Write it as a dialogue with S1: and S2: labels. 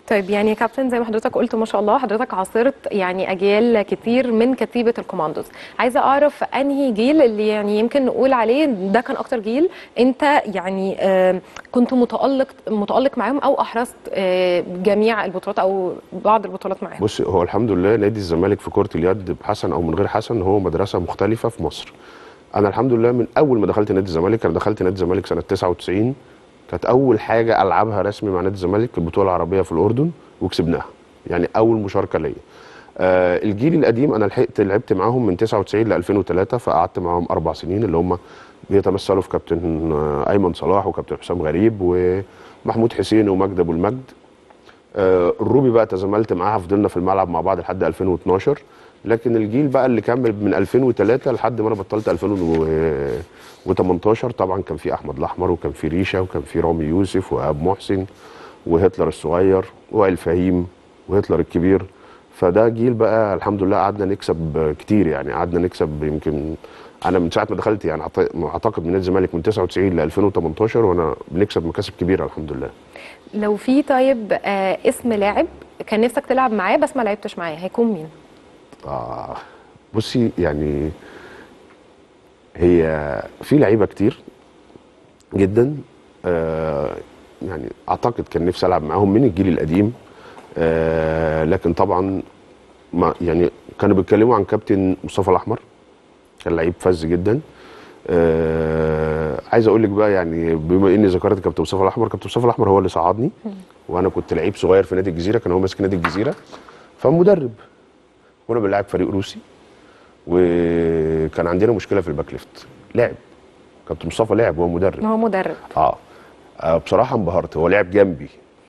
S1: طيب يعني يا كابتن زي ما حضرتك قلت ما شاء الله حضرتك عاصرت يعني اجيال كتير من كتيبه الكوماندوز عايزه اعرف انهي جيل اللي يعني يمكن نقول عليه ده كان اكتر جيل انت يعني آه كنت متالق متالق معاهم او احرزت آه جميع البطولات او بعض البطولات معاهم
S2: بص هو الحمد لله نادي الزمالك في كره اليد بحسن او من غير حسن هو مدرسه مختلفه في مصر انا الحمد لله من اول ما دخلت نادي الزمالك انا دخلت نادي الزمالك سنه 99 كانت اول حاجه العبها رسمي مع نادي الزمالك البطوله العربيه في الاردن وكسبناها يعني اول مشاركه ليا آه الجيل القديم انا لحقت لعبت معاهم من 99 ل 2003 فقعدت معاهم اربع سنين اللي هم بيتمثلوا في كابتن آه ايمن صلاح وكابتن حسام غريب ومحمود حسين ومجد ابو المجد آه الروبي بقى تزاملت معاها فضلنا في الملعب مع بعض لحد 2012 لكن الجيل بقى اللي كمل من 2003 لحد ما انا بطلت 2018 طبعا كان في احمد الاحمر وكان في ريشه وكان في رامي يوسف واب محسن وهتلر الصغير وائل فهيم وهتلر الكبير فده جيل بقى الحمد لله قعدنا نكسب كتير يعني قعدنا نكسب يمكن انا من ساعه ما دخلت يعني اعتقد من نادي الزمالك من 99 ل 2018 وانا بنكسب مكاسب كبيره الحمد لله
S1: لو في طيب آه اسم لاعب كان نفسك تلعب معاه بس ما لعبتش معاه هيكون مين؟
S2: آه بصي يعني هي في لعيبه كتير جدا آه يعني اعتقد كان نفسي العب معاهم من الجيل القديم آه لكن طبعا ما يعني كانوا بيتكلموا عن كابتن مصطفى الاحمر كان لعيب فذ جدا آه عايز اقول لك بقى يعني بما اني ذكرت كابتن مصطفى الاحمر كابتن مصطفى الاحمر هو اللي صعدني وانا كنت لعيب صغير في نادي الجزيره كان هو ماسك نادي الجزيره فمدرب وانا بنلعب فريق روسي وكان عندنا مشكله في الباك ليفت لعب كابتن مصطفى لعب هو مدرب
S1: هو مدرب
S2: اه, آه بصراحه انبهرت هو لعب جنبي